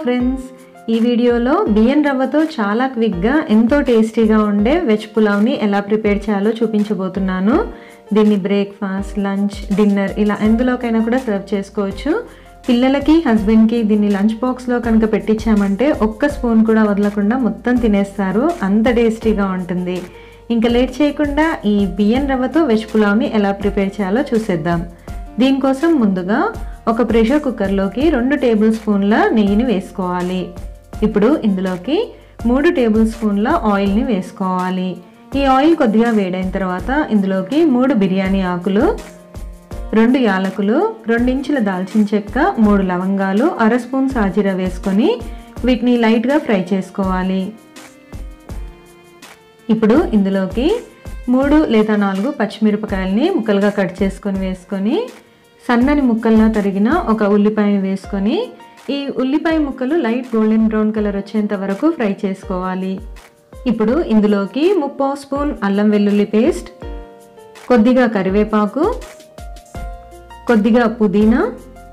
friends ఈ వీడియోలో బియ్యం రవ్వతో చాలా క్విక్గా ఎంతో టేస్టీగా ఉండే వెజ్ పులావ్ని ఎలా ప్రిపేర్ చేయాలో చూపించబోతున్నాను దీన్ని బ్రేక్ఫాస్ట్ లంచ్ డిన్నర్ ఇలా ఎందులోకైనా కూడా సర్వ్ చేసుకోవచ్చు పిల్లలకి హస్బెండ్కి దీన్ని లంచ్ బాక్స్లో కనుక పెట్టించామంటే ఒక్క స్పూన్ కూడా వదలకుండా మొత్తం తినేస్తారు అంత టేస్టీగా ఉంటుంది ఇంకా లేట్ చేయకుండా ఈ బియ్యం రవ్వతో వెజ్ పులావ్ని ఎలా ప్రిపేర్ చేయాలో చూసేద్దాం దీనికోసం ముందుగా ఒక ప్రెషర్ కుక్కర్లోకి రెండు టేబుల్ స్పూన్ల నెయ్యిని వేసుకోవాలి ఇప్పుడు ఇందులోకి మూడు టేబుల్ స్పూన్ల ఆయిల్ని వేసుకోవాలి ఈ ఆయిల్ కొద్దిగా వేడైన తర్వాత ఇందులోకి మూడు బిర్యానీ ఆకులు రెండు యాలకులు రెండించుల దాల్చిన చెక్క మూడు లవంగాలు అర స్పూన్ సాజీరా వేసుకొని వీటిని లైట్గా ఫ్రై చేసుకోవాలి ఇప్పుడు ఇందులోకి మూడు లేదా నాలుగు పచ్చిమిరపకాయలని ముక్కలుగా కట్ చేసుకొని వేసుకొని సన్నని ముక్కల్లా తరిగిన ఒక ఉల్లిపాయ వేసుకొని ఈ ఉల్లిపాయ ముక్కలు లైట్ గోల్డెన్ బ్రౌన్ కలర్ వచ్చేంత వరకు ఫ్రై చేసుకోవాలి ఇప్పుడు ఇందులోకి ముప్పావు స్పూన్ అల్లం వెల్లుల్లి పేస్ట్ కొద్దిగా కరివేపాకు కొద్దిగా పుదీనా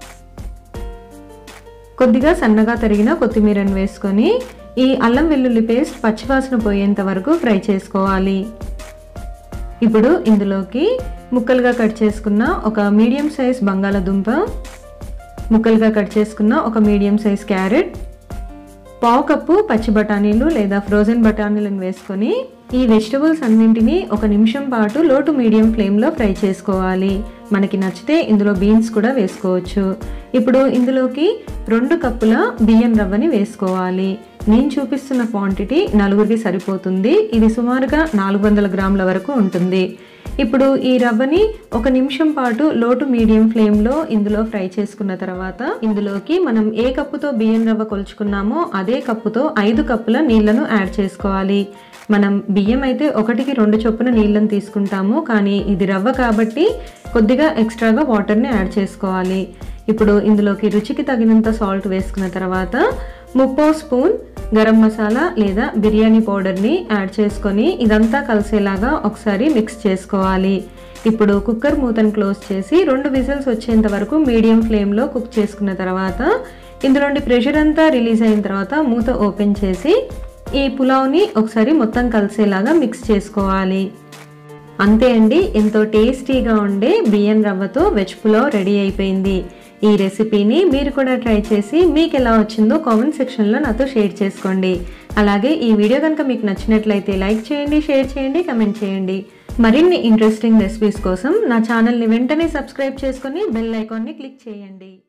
కొద్దిగా సన్నగా తరిగిన కొత్తిమీరను వేసుకొని ఈ అల్లం వెల్లుల్లి పేస్ట్ పచ్చివాసన పోయేంత వరకు ఫ్రై చేసుకోవాలి ఇప్పుడు ఇందులోకి ముక్కలుగా కట్ చేసుకున్న ఒక మీడియం సైజ్ బంగాళదుంప ముక్కలుగా కట్ చేసుకున్న ఒక మీడియం సైజ్ క్యారెట్ పావు కప్పు పచ్చి బఠానీలు లేదా ఫ్రోజన్ బఠానీలను వేసుకొని ఈ వెజిటబుల్స్ అన్నింటినీ ఒక నిమిషం పాటు లో టు మీడియం ఫ్లేమ్లో ఫ్రై చేసుకోవాలి మనకి నచ్చితే ఇందులో బీన్స్ కూడా వేసుకోవచ్చు ఇప్పుడు ఇందులోకి రెండు కప్పుల బియ్యం రవ్వని వేసుకోవాలి నేను చూపిస్తున్న క్వాంటిటీ నలుగురికి సరిపోతుంది ఇది సుమారుగా నాలుగు వందల గ్రాముల వరకు ఉంటుంది ఇప్పుడు ఈ రవ్వని ఒక నిమిషం పాటు లో టు మీడియం ఫ్లేమ్లో ఇందులో ఫ్రై చేసుకున్న తర్వాత ఇందులోకి మనం ఏ కప్పుతో బియ్యం రవ్వ కొలుచుకున్నామో అదే కప్పుతో ఐదు కప్పుల నీళ్లను యాడ్ చేసుకోవాలి మనం బియ్యం అయితే ఒకటికి రెండు చొప్పున నీళ్ళని తీసుకుంటాము కానీ ఇది రవ్వ కాబట్టి కొద్దిగా ఎక్స్ట్రాగా వాటర్ని యాడ్ చేసుకోవాలి ఇప్పుడు ఇందులోకి రుచికి తగినంత సాల్ట్ వేసుకున్న తర్వాత ముప్పో స్పూన్ గరం మసాలా లేదా బిర్యానీ పౌడర్ని యాడ్ చేసుకొని ఇదంతా కలిసేలాగా ఒకసారి మిక్స్ చేసుకోవాలి ఇప్పుడు కుక్కర్ మూతను క్లోజ్ చేసి రెండు విజిల్స్ వచ్చేంత వరకు మీడియం ఫ్లేమ్లో కుక్ చేసుకున్న తర్వాత ఇందులోని ప్రెషర్ అంతా రిలీజ్ అయిన తర్వాత మూత ఓపెన్ చేసి ఈ పులావ్ని ఒకసారి మొత్తం కలిసేలాగా మిక్స్ చేసుకోవాలి అంతే అండి ఎంతో టేస్టీగా ఉండే బియ్యం రవ్వతో వెజ్ పులావ్ రెడీ అయిపోయింది ఈ రెసిపీని మీరు కూడా ట్రై చేసి మీకు ఎలా వచ్చిందో కామెంట్ సెక్షన్లో నాతో షేర్ చేసుకోండి అలాగే ఈ వీడియో కనుక మీకు నచ్చినట్లయితే లైక్ చేయండి షేర్ చేయండి కమెంట్ చేయండి మరిన్ని ఇంట్రెస్టింగ్ రెసిపీస్ కోసం నా ఛానల్ని వెంటనే సబ్స్క్రైబ్ చేసుకొని బెల్ ఐకాన్ని క్లిక్ చేయండి